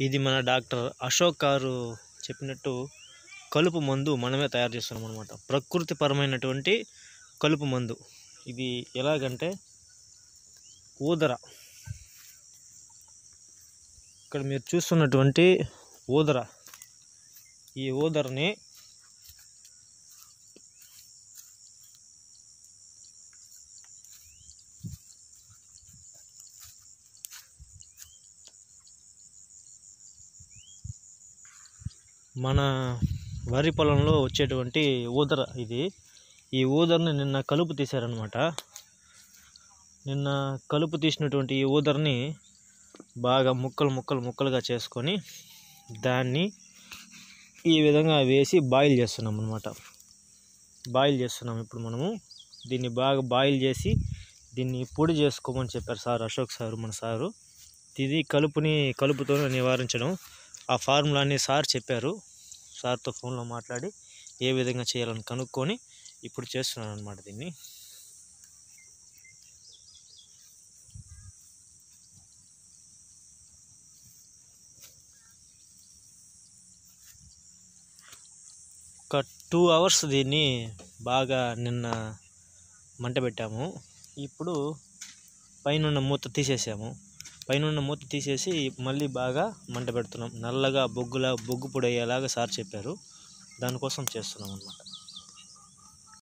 ఇది మన డాక్టర్ అశోక్ గారు చెప్పినట్టు కలుపు మందు మనమే తయారు చేస్తున్నాం అనమాట ప్రకృతి పరమైనటువంటి కలుపు మందు ఇది ఎలాగంటే ఊదర ఇక్కడ మీరు చూస్తున్నటువంటి ఊదర ఈ ఊదరని మన వరి పొలంలో వచ్చేటువంటి ఊదర ఇది ఈ ఊదరని నిన్న కలుపు తీశారనమాట నిన్న కలుపు తీసినటువంటి ఈ ఊదరని బాగా ముక్కలు ముక్కలు ముక్కలుగా చేసుకొని దాన్ని ఈ విధంగా వేసి బాయిల్ చేస్తున్నాం అనమాట బాయిల్ చేస్తున్నాం ఇప్పుడు మనము దీన్ని బాగా బాయిల్ చేసి దీన్ని పొడి చేసుకోమని చెప్పారు సార్ అశోక్ సారు మన సారు ఇది కలుపుని కలుపుతో నివారించడం ఆ ఫార్ములాని సార్ చెప్పారు సార్తో ఫోన్లో మాట్లాడి ఏ విధంగా చేయాలని కనుక్కొని ఇప్పుడు చేస్తున్నాను అనమాట దీన్ని ఒక టూ అవర్స్ దీన్ని బాగా నిన్న మంట పెట్టాము ఇప్పుడు పైన మూత తీసేసాము పైన మూత తీసేసి మళ్ళీ బాగా మంట పెడుతున్నాం నల్లగా బొగ్గులా బొగ్గు పొడి అయ్యేలాగా సార్ చెప్పారు దానికోసం చేస్తున్నాం అనమాట